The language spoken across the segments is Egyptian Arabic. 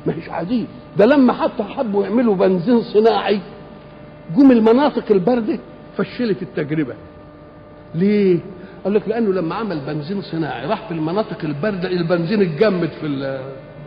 ما هيش عاديه ده لما حتى حبوا يعملوا بنزين صناعي جم المناطق البارده فشلت التجربه ليه قال لك لانه لما عمل بنزين صناعي راح في المناطق البارده البنزين اتجمد في ال-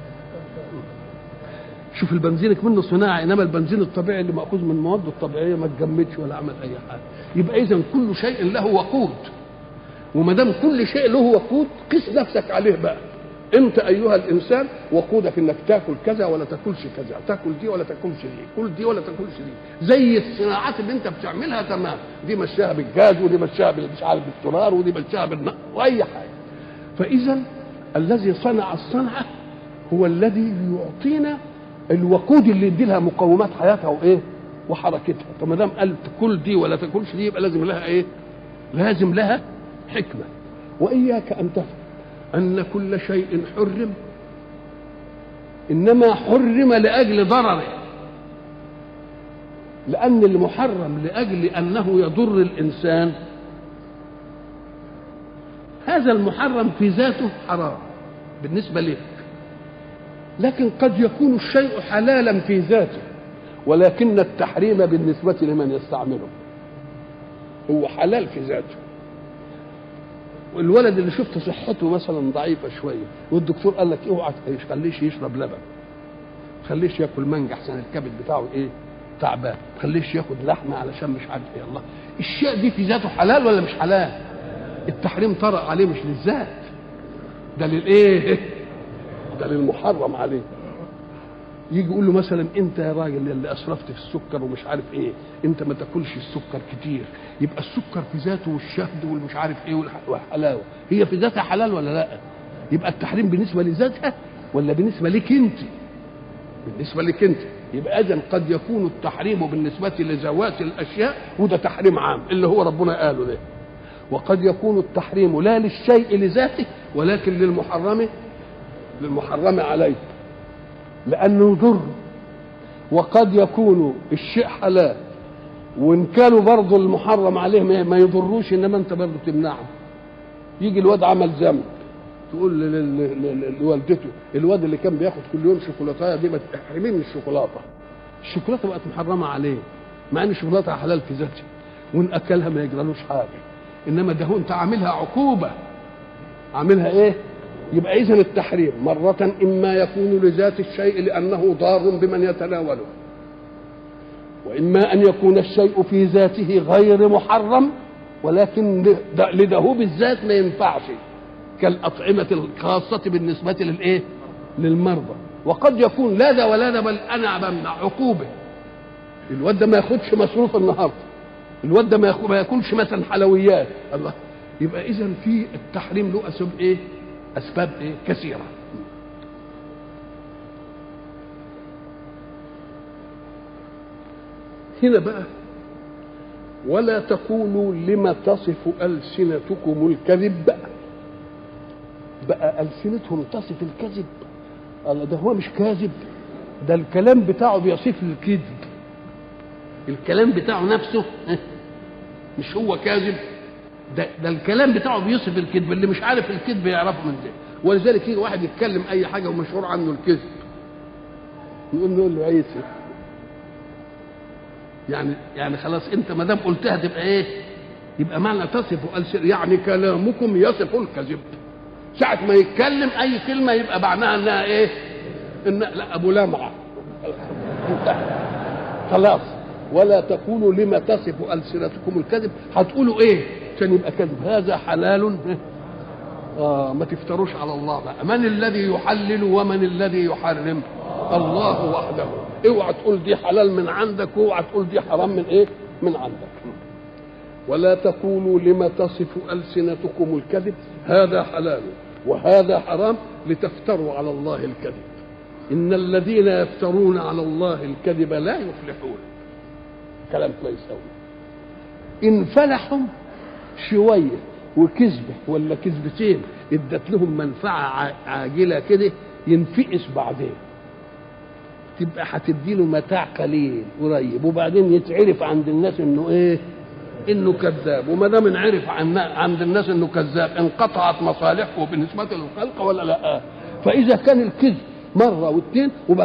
شوف البنزين منه صناعي انما البنزين الطبيعي اللي ماخوذ من المواد الطبيعيه ما اتجمدش ولا عمل اي حاجه يبقى اذا كل شيء له وقود وما دام كل شيء له وقود قس نفسك عليه بقى انت ايها الانسان وقودك انك تاكل كذا ولا تاكلش كذا تاكل دي ولا تاكلش دي كل دي ولا تاكلش دي زي الصناعات اللي انت بتعملها تمام دي مشاها بالجاز ودي مشاها بال- مش عارف بالسولار ودي مشاها بالنار واي حاجه فاذا الذي صنع الصنعه هو الذي يعطينا الوقود اللي يدي لها مقومات حياتها وايه وحركتها فما دام قال كل دي ولا تاكلش دي يبقى لازم لها ايه لازم لها حكمه واياك ان تفهم ان كل شيء حرم انما حرم لاجل ضرره لان المحرم لاجل انه يضر الانسان هذا المحرم في ذاته حرام بالنسبه لك لكن قد يكون الشيء حلالا في ذاته ولكن التحريم بالنسبة لمن يستعمله هو حلال في ذاته والولد اللي شفت صحته مثلا ضعيفة شوية والدكتور قال لك اوعى تخليش يشرب لبن خليش ياكل مانجا احسن الكبد بتاعه ايه تعبان خليش ياخد لحمة علشان مش عارف ايه الله الشيء دي في ذاته حلال ولا مش حلال التحريم طرأ عليه مش للذات ده للايه ده للمحرم عليه يجي يقول له مثلا انت يا راجل اللي اسرفت في السكر ومش عارف ايه انت ما تاكلش السكر كتير يبقى السكر في ذاته والشهد والمش عارف ايه والح- والحلاوه هي في ذاتها حلال ولا لا يبقى التحريم بالنسبه لذاتها ولا بالنسبه لك انت بالنسبه لك انت يبقى اذا قد يكون التحريم بالنسبه لذوات الاشياء وده تحريم عام اللي هو ربنا قاله ده وقد يكون التحريم لا للشيء لذاته ولكن للمحرم للمحرم عليه لانه يضر وقد يكون الشيء حلال وان كانوا برضه المحرم عليه ما ما يضروش انما انت برضه تمنعه يجي الواد عمل ذنب تقول ل- ل- ل- لوالدته الواد اللي كان بياخد كل يوم شوكولاته دي ما تحرميه من الشوكولاته الشوكولاته بقت محرمه عليه مع ان الشوكولاته حلال في ذاتها وان اكلها ما يجرالوش حاجه انما ده هو انت عاملها عقوبه عاملها ايه يبقى اذا التحريم مرة اما يكون لذات الشيء لانه ضار بمن يتناوله واما ان يكون الشيء في ذاته غير محرم ولكن لد- لدهوب الذات ما ينفعش كالأطعمة الخاصة بالنسبة للإيه؟ للمرضى وقد يكون لا ده ولا ده بل أنا بمنع عقوبة الواد ده ما ياخدش مصروف النهارده الواد ده ما ياخد- ما ياكلش مثلا حلويات الله يبقى إذا في التحريم له أسباب إيه؟ أسباب إيه؟ كثيرة هنا بقى ولا تقولوا لما تصف ألسنتكم الكذب بقى بقى ألسنتهم تصف الكذب الله ده هو مش كاذب ده الكلام بتاعه بيصف الكذب الكلام بتاعه نفسه ها، مش هو كاذب ده, ده الكلام بتاعه بيصف الكذب اللي مش عارف الكذب يعرفه من ده ولذلك يجي واحد يتكلم اي حاجه ومشهور عنه الكذب نقول نقول له عيسى يعني يعني خلاص انت ما دام قلتها تبقى ايه؟ يبقى معنى تصف ألسن يعني كلامكم يصف الكذب ساعة ما يتكلم أي كلمة يبقى معناها إنها إيه؟ إن لا أبو لمعة انتهى. خلاص ولا تقولوا لما تصف ألسنتكم الكذب هتقولوا إيه؟ عشان يبقى كذب هذا حلال آه ما تفتروش على الله بقى من الذي يحلل ومن الذي يحرم الله وحده اوعى تقول دي حلال من عندك واوعى تقول دي حرام من ايه من عندك ولا تقولوا لما تصف ألسنتكم الكذب هذا حلال وهذا حرام لتفتروا على الله الكذب إن الذين يفترون على الله الكذب لا يفلحون كلام كويس أوي إن فلحوا شوية وكذبة ولا كذبتين ادت لهم منفعة ع- عاجلة كده ينفقس بعدين تبقى هتدي له متاع قليل قريب وبعدين يتعرف عند الناس انه ايه انه كذاب وما دام انعرف عن عند الناس انه كذاب انقطعت مصالحه بالنسبه للخلق ولا لا فاذا كان الكذب مره واثنين وبعد